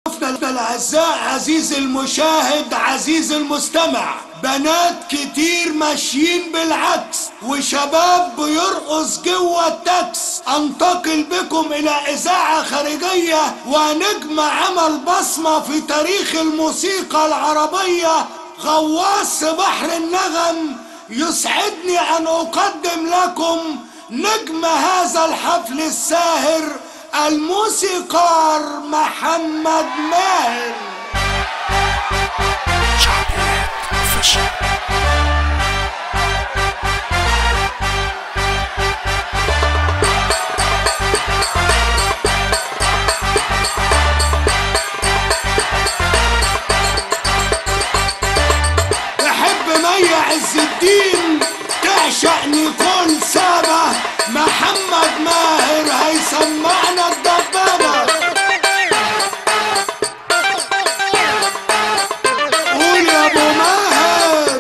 ضيوفنا الأعزاء عزيز المشاهد عزيز المستمع بنات كتير ماشيين بالعكس وشباب بيرقص جوه التاكس انتقل بكم الى اذاعة خارجية ونجمع عمل بصمة في تاريخ الموسيقى العربية غواص بحر النغم يسعدني ان اقدم لكم نجم هذا الحفل الساهر الموسيقار محمد ماهر تحب مي عز الدين تعشق نيكول سابا محمد ماهر هيسمعنا الدبابة قول يا ابو ماهر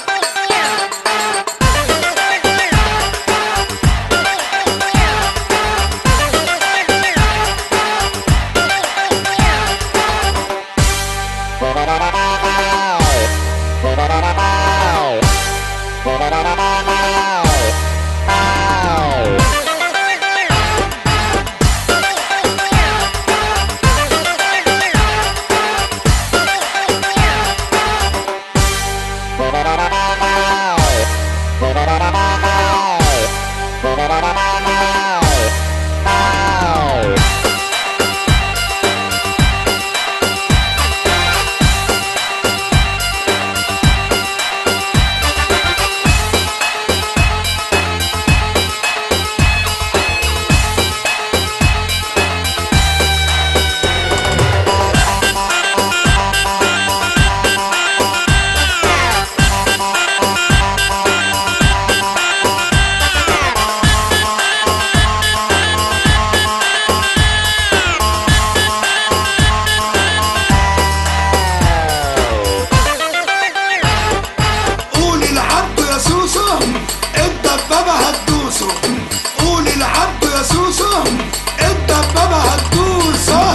قول العبد يا سوسو الدبابة هتدوسه قول العبد يا سوسو الدبابة هتدوسه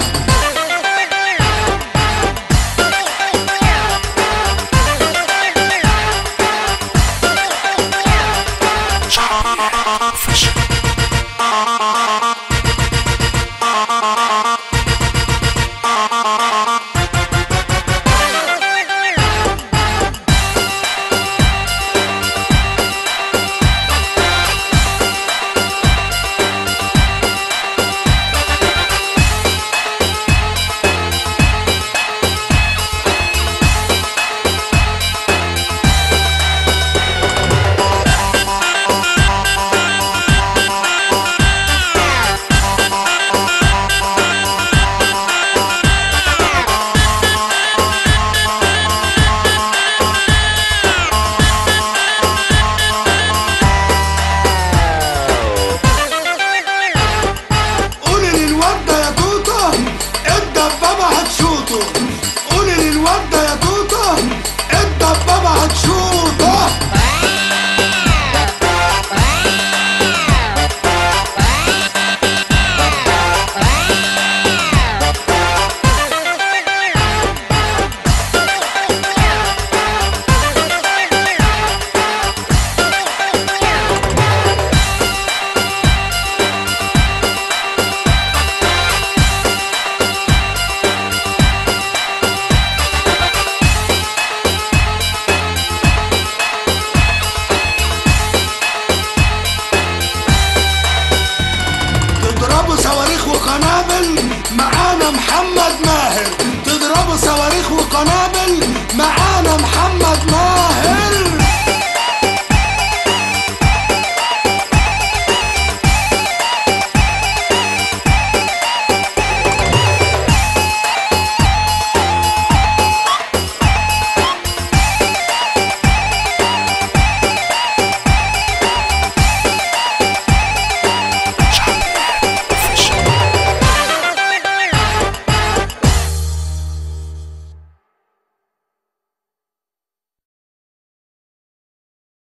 قولي للواد ده يا توتو الدبابة هتشوطه قولي للواد ده يا توتو الدبابة هتشوطه تضربوا صواريخ وقنابل معانا محمد